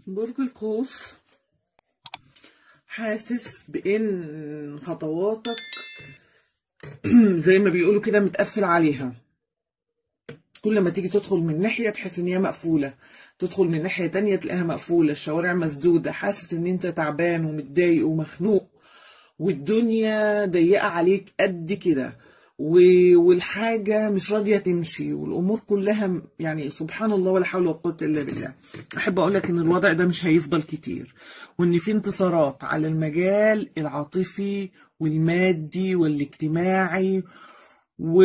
برج القوس حاسس بان خطواتك زي ما بيقولوا كده متقفل عليها كل ما تيجي تدخل من ناحية تحس ان هي مقفولة تدخل من ناحية تانية تلاقيها مقفولة الشوارع مسدودة حاسس ان انت تعبان ومتضايق ومخنوق والدنيا ضيقة عليك قد كده و- والحاجة مش راضية تمشي والأمور كلها م- يعني سبحان الله ولا حول ولا قوة إلا بالله أحب أقول لك إن الوضع ده مش هيفضل كتير وإن في انتصارات على المجال العاطفي والمادي والاجتماعي و...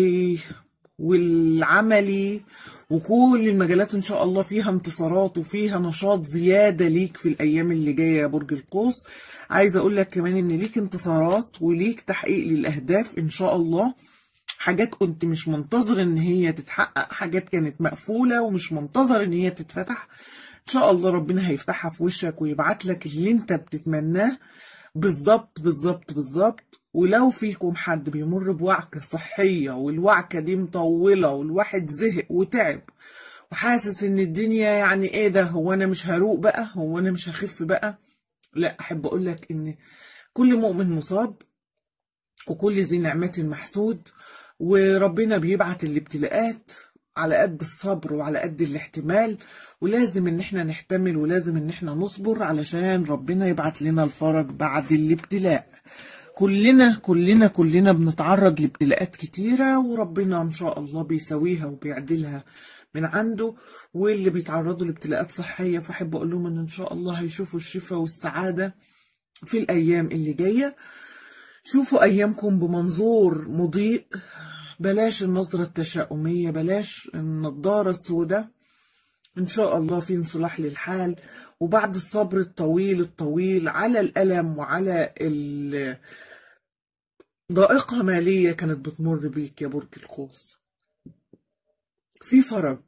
والعملي وكل المجالات ان شاء الله فيها انتصارات وفيها نشاط زيادة ليك في الايام اللي جاية يا برج القوس عايزة اقول لك كمان ان ليك انتصارات وليك تحقيق للاهداف ان شاء الله حاجات كنت مش منتظر ان هي تتحقق حاجات كانت مقفولة ومش منتظر ان هي تتفتح ان شاء الله ربنا هيفتحها في وشك ويبعت لك اللي انت بتتمناه بالظبط بالظبط بالظبط ولو فيكم حد بيمر بوعكة صحية والوعكة دي مطولة والواحد زهق وتعب وحاسس ان الدنيا يعني ايه ده هو انا مش هروق بقى هو انا مش هخف بقى لا احب اقولك ان كل مؤمن مصاب وكل ذي نعمة محسود وربنا بيبعت الابتلاءات على قد الصبر وعلى قد الاحتمال ولازم ان احنا نحتمل ولازم ان احنا نصبر علشان ربنا يبعت لنا الفرج بعد الابتلاء كلنا كلنا كلنا بنتعرض لابتلاءات كتيرة وربنا ان شاء الله بيسويها وبيعدلها من عنده واللي بيتعرضوا لابتلاءات صحية فاحب اقول لهم ان ان شاء الله هيشوفوا الشفاء والسعادة في الايام اللي جايه شوفوا أيامكم بمنظور مضيء بلاش النظرة التشاؤمية بلاش النظارة السوداء إن شاء الله في انصلاح للحال وبعد الصبر الطويل الطويل على الألم وعلى ال- ضائقة مالية كانت بتمر بيك يا برج القوس في فرج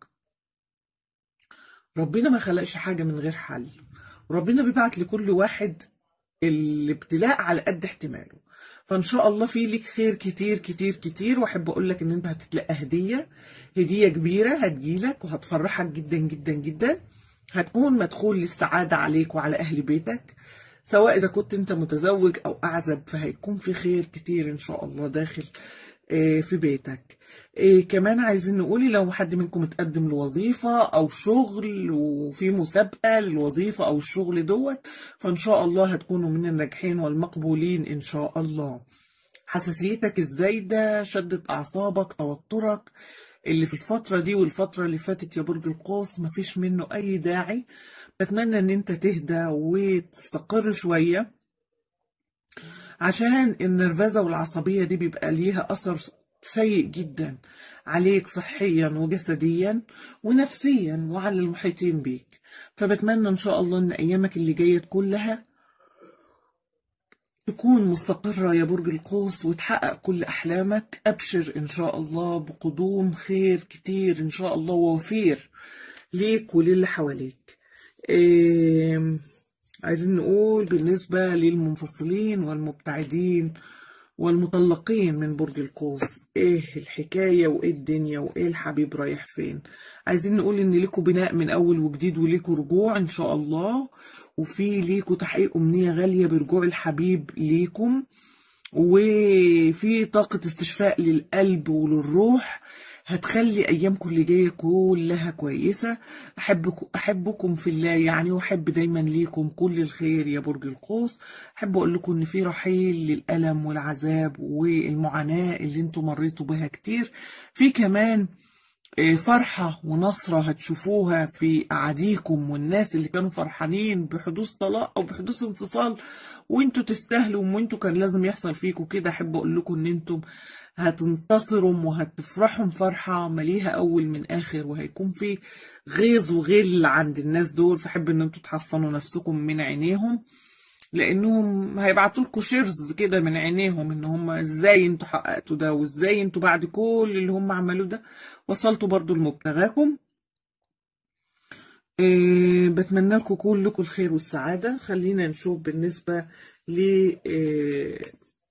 ربنا ما خلقش حاجة من غير حل وربنا بيبعت لكل واحد الابتلاء على قد احتماله فان شاء الله في ليك خير كتير كتير كتير واحب اقول لك ان انت هتتلقى هديه هديه كبيره هتجيلك وهتفرحك جدا جدا جدا هتكون مدخول للسعاده عليك وعلى اهل بيتك سواء اذا كنت انت متزوج او اعزب فهيكون في خير كتير ان شاء الله داخل آه، في بيتك آه، كمان عايزين نقول لو حد منكم اتقدم لوظيفة أو شغل وفي مسابقة للوظيفة أو الشغل دوت فإن شاء الله هتكونوا من الناجحين والمقبولين إن شاء الله حساسيتك الزايدة شدة أعصابك توترك اللي في الفترة دي والفترة اللي فاتت يا برج القوس مفيش منه أي داعي بتمنى إن أنت تهدى وتستقر شوية عشان النرفزة والعصبية دي بيبقى ليها أثر سيء جدا عليك صحيا وجسديا ونفسيا وعلى المحيطين بيك فبتمنى إن شاء الله إن أيامك اللي جاية كلها تكون مستقرة يا برج القوس وتحقق كل أحلامك أبشر إن شاء الله بقدوم خير كتير إن شاء الله ووفير ليك وللي حواليك إيه عايزين نقول بالنسبة للمنفصلين والمبتعدين والمطلقين من برج القوس ايه الحكاية وايه الدنيا وايه الحبيب رايح فين عايزين نقول ان ليكوا بناء من اول وجديد وليكوا رجوع ان شاء الله وفي ليكوا تحقيق امنية غالية برجوع الحبيب ليكم وفي طاقة استشفاء للقلب وللروح هتخلي ايامكم اللي جايه كلها كويسه احبكم احبكم في الله يعني واحب دايما ليكم كل الخير يا برج القوس احب اقول لكم ان في رحيل للالم والعذاب والمعاناه اللي انتم مريتوا بها كتير في كمان آه، فرحة ونصرة هتشوفوها في أعاديكم والناس اللي كانوا فرحانين بحدوث طلاق أو بحدوث انفصال وانتوا تستاهلوا وانتوا كان لازم يحصل فيكم كده أحب أقول لكم إن انتم هتنتصروا وهتفرحوا فرحة مليها أول من آخر وهيكون في غيظ وغل عند الناس دول فأحب إن انتوا تحصنوا نفسكم من عينيهم لانهم هيبعتوا لكم شيرز كده من عينيهم ان هم ازاي انتوا حققتوا ده وازاي انتوا بعد كل اللي هم عملوه ده وصلتوا برضو لمبتغاكم إيه بتمنى لكم كلكم الخير والسعادة خلينا نشوف بالنسبة ل إيه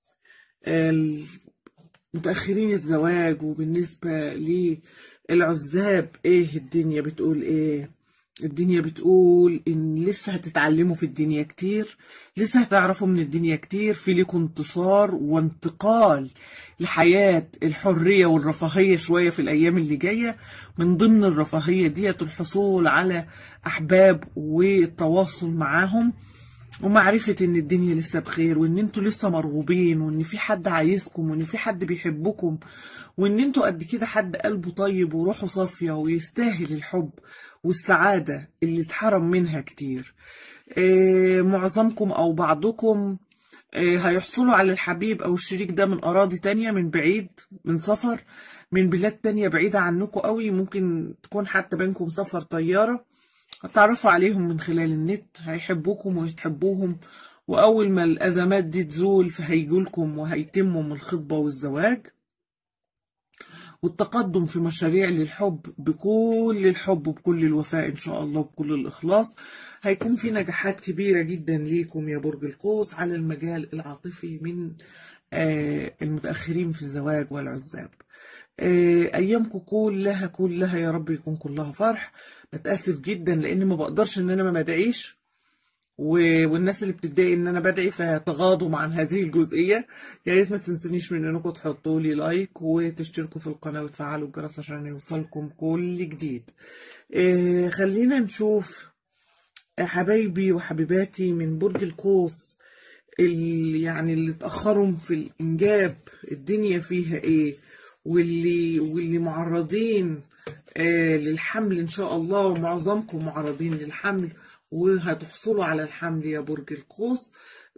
متأخرين الزواج وبالنسبة للعزاب ايه الدنيا بتقول ايه الدنيا بتقول ان لسه هتتعلموا في الدنيا كتير لسه هتعرفوا من الدنيا كتير في ليكم انتصار وانتقال لحياة الحرية والرفاهية شوية في الأيام اللي جاية من ضمن الرفاهية ديت الحصول على أحباب والتواصل معاهم ومعرفة ان الدنيا لسه بخير وان انتوا لسه مرغوبين وان في حد عايزكم وان في حد بيحبكم وان انتوا قد كده حد قلبه طيب وروحه صافية ويستاهل الحب والسعادة اللي اتحرم منها كتير آه، معظمكم او بعضكم آه، هيحصلوا على الحبيب او الشريك ده من اراضي تانية من بعيد من سفر من بلاد تانية بعيدة عنكم قوي ممكن تكون حتى بينكم سفر طيارة هتعرفوا عليهم من خلال النت هيحبوكم ويتحبوهم وأول ما الأزمات دي تزول فهيجولكم وهيتموا من الخطبة والزواج والتقدم في مشاريع للحب بكل الحب وبكل الوفاء إن شاء الله وبكل الإخلاص هيكون في نجاحات كبيرة جدا ليكم يا برج القوس على المجال العاطفي من آه، المتأخرين في الزواج والعزاب آه، أيامكم كلها كلها يا رب يكون كلها فرح بتأسف جدا لأني ما بقدرش إن أنا ما بدعيش و- والناس اللي بتتضايق ان انا بدعي فتغاضوا عن هذه الجزئيه يا ريت ما تنسونيش من انكم تحطوا لي لايك وتشتركوا في القناه وتفعلوا الجرس عشان يوصلكم كل جديد آه خلينا نشوف حبايبي وحبيباتي من برج القوس اللي يعني اللي اتأخروا في الإنجاب الدنيا فيها إيه واللي واللي معرضين آه للحمل إن شاء الله ومعظمكم معرضين للحمل وهتحصلوا على الحمل يا برج القوس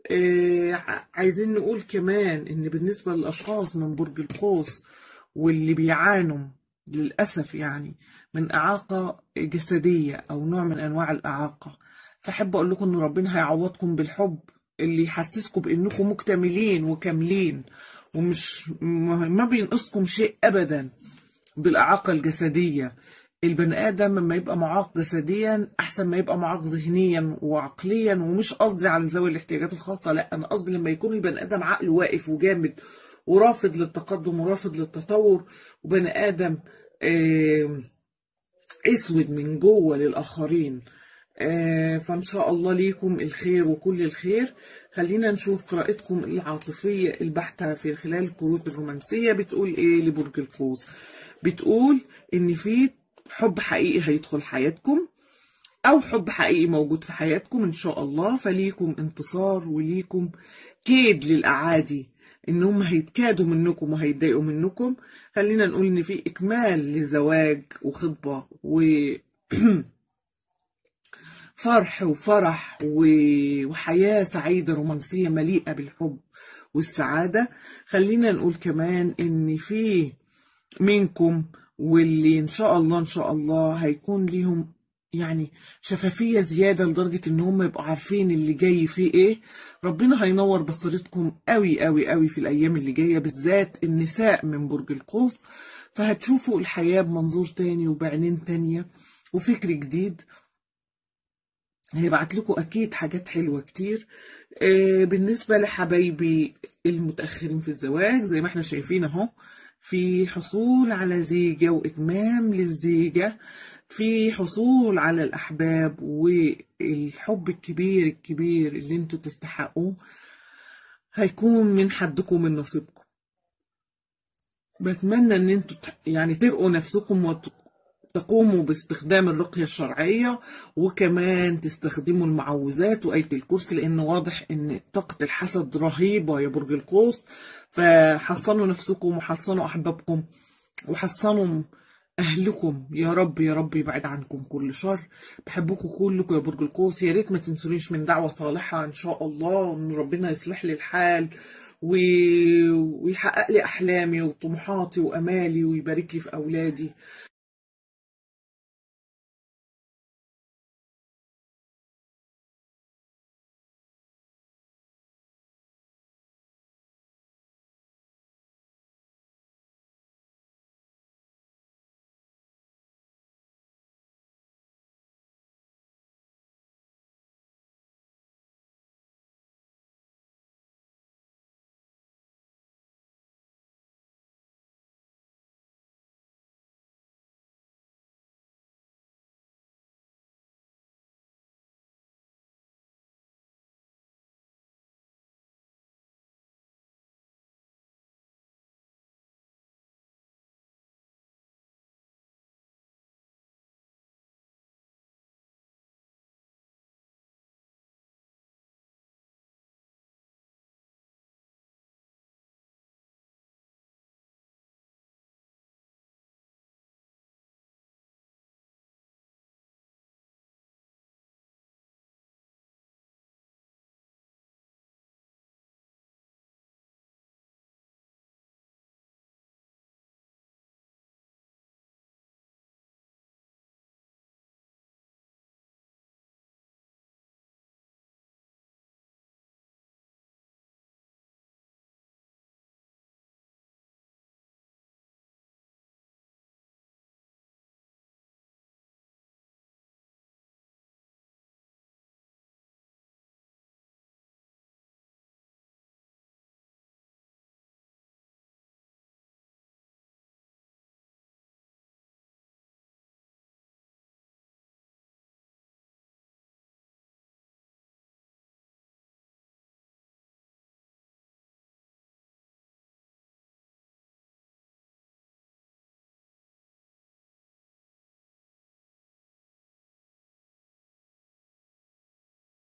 آه ع- عايزين نقول كمان إن بالنسبة للأشخاص من برج القوس واللي بيعانوا للأسف يعني من إعاقة جسدية أو نوع من أنواع الإعاقة فأحب أقول لكم إن ربنا هيعوضكم بالحب اللي يحسسكم بأنكم مكتملين وكاملين ومش ما ما بينقصكم شيء أبدا بالإعاقة الجسدية البني آدم لما يبقى معاق جسديا أحسن ما يبقى معاق ذهنيا وعقليا ومش قصدي على ذوي الاحتياجات الخاصة لا أنا قصدي لما يكون البني آدم عقله واقف وجامد ورافض للتقدم ورافض للتطور وبني آدم آه اسود من جوه للاخرين آه فان شاء الله ليكم الخير وكل الخير خلينا نشوف قراءتكم العاطفيه البحته في خلال الكروت الرومانسيه بتقول ايه لبرج القوس بتقول ان في حب حقيقي هيدخل حياتكم او حب حقيقي موجود في حياتكم ان شاء الله فليكم انتصار وليكم كيد للاعادي ان هم هيتكادوا منكم وهيتضايقوا منكم خلينا نقول ان في اكمال لزواج وخطبه و فرح وفرح و- وحياة سعيدة رومانسية مليئة بالحب والسعادة خلينا نقول كمان ان في منكم واللي ان شاء الله ان شاء الله هيكون ليهم يعني شفافية زيادة لدرجة ان هم يبقوا عارفين اللي جاي فيه ايه ربنا هينور بصيرتكم قوي قوي قوي في الايام اللي جاية بالذات النساء من برج القوس فهتشوفوا الحياة بمنظور تاني وبعينين تانية وفكر جديد هيبعت لكم اكيد حاجات حلوه كتير آه، بالنسبه لحبايبي المتاخرين في الزواج زي ما احنا شايفين اهو في حصول على زيجه واتمام للزيجه في حصول على الاحباب والحب الكبير الكبير اللي انتوا تستحقوه هيكون من حدكم من نصيبكم بتمنى ان انتوا تح- يعني ترقوا نفسكم وتقوموا باستخدام الرقية الشرعية وكمان تستخدموا المعوذات وآية الكرسي لأن واضح ان طاقة الحسد رهيبة يا برج القوس فحصنوا نفسكم وحصنوا أحبابكم وحصنوا أهلكم يا رب يا رب يبعد عنكم كل شر بحبكم كلكم يا برج القوس يا ريت ما تنسونيش من دعوة صالحة إن شاء الله إن ربنا يصلح لي الحال و... ويحقق لي أحلامي وطموحاتي وأمالي ويبارك لي في أولادي